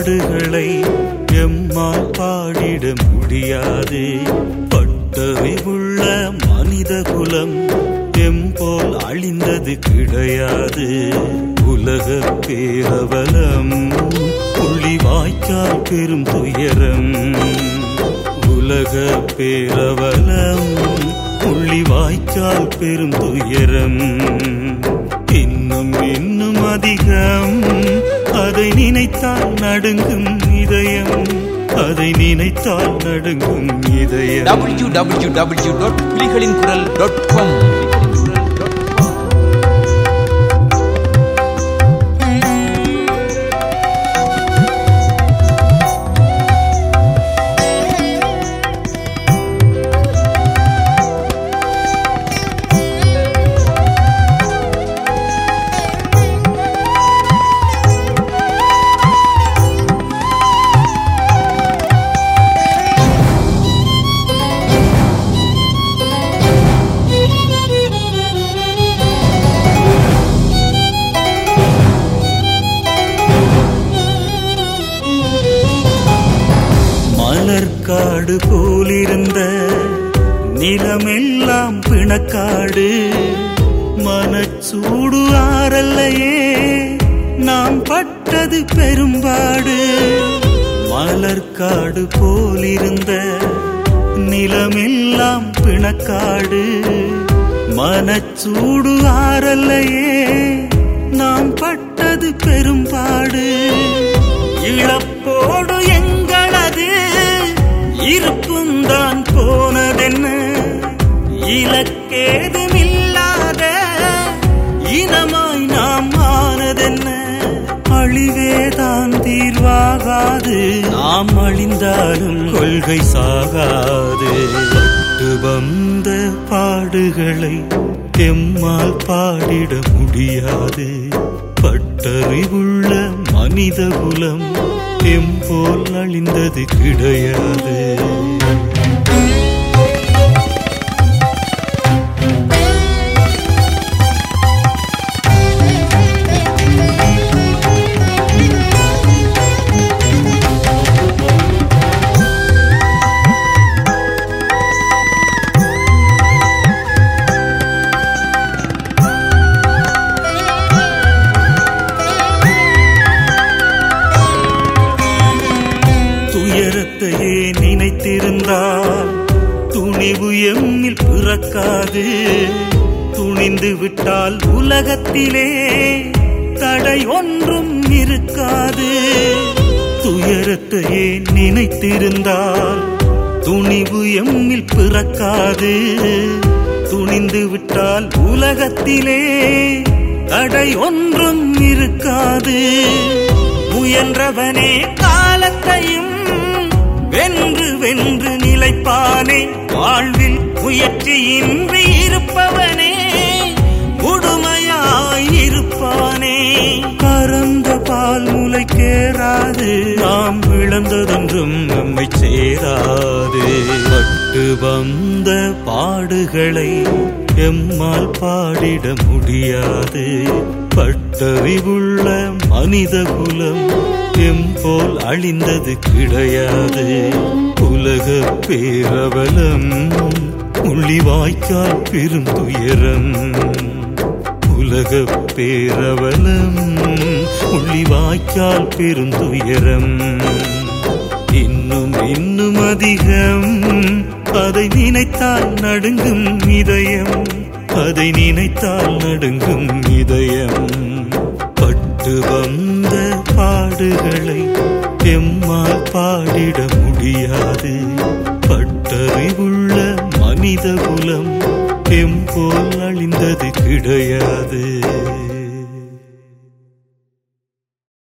பாடுகளை எம்மால் பாடிட முடியாது பட்டறிவுள்ள மனித குலம் எம்போல் அழிந்தது கிடையாது உலக பேரவலம் புள்ளி வாய்க்கால் பெரும் துயரம் உலக பேரவலம் புள்ளி வாய்க்கால் பெரும் துயரம் இன்னும் இன்னும் அதிகம் அதை நினைத்தால் நடுங்கும் இதயம் அதை நினைத்தால் நடுங்கும் இதயம் டபிள்யூ டபிள்யூ டபிள்யூ டாட் புலிகளின் குரல் டாட் காம் மலர்காடு போலிருந்த நிலமெல்லாம் பிணக்காடு மனச்சூடு ஆறல்லையே நாம் பட்டது பெரும்பாடு மலர்காடு போலிருந்த நிலமெல்லாம் பிணக்காடு மனச்சூடு ஆறல்லையே நாம் பட்டது பெரும்பாடு இழப்போடு எங்களது இருப்புந்தான் போனதென்ன இலக்கேதுமில்லாத இனமாய் நாம் ஆனதென்ன அழிவேதான் தீர்வாகாது நாம் அழிந்தாலும் கொள்கை சாகாது பட்டு வந்த பாடுகளை எம்மால் பாடிட முடியாது பட்டறிவுள்ள மனித குலம் எம்போல் அழிந்தது கிடையாது துயரத்தையே நினைத்திருந்தால் துணிவு எம்மில் பிறக்காது துணிந்து விட்டால் உலகத்திலே தடை ஒன்றும் இருக்காது துயரத்தையே நினைத்திருந்தால் துணிவு எம்மில் பிறக்காது துணிந்து விட்டால் உலகத்திலே தடை ஒன்றும் இருக்காது முயன்றவனே காலத்தையும் வென்று வென்று நிலைப்பானே வாழ்வில் முயற்சியின்றி இருப்பவனே கொடுமையாய் இருப்பானே பரந்த பால் முளைக்கேறாது நாம் இழந்ததென்றும் நம்மை சேராது பட்டு வந்த பாடுகளை எம்மால் பாடிட முடியாது பட்டறிவுள்ள மனித குலம் எம்போல் அழிந்தது கிடையாது உலக பேரவலம் உள்ளி வாய்க்கால் பெரும் துயரம் உலக பேரவலம் உள்ளி வாய்க்கால் பெரும் துயரம் இன்னும் இன்னும் அதிகம் அதை நினைத்தால் நடுங்கும் இதயம் அதை நினைத்தால் நடுங்கும் இதயம் பட்டு வந்த பாடுகளை எம்மால் பாடிட முடியாது பட்டறிவுள்ள மனித குலம் எம்போல் அழிந்தது கிடையாது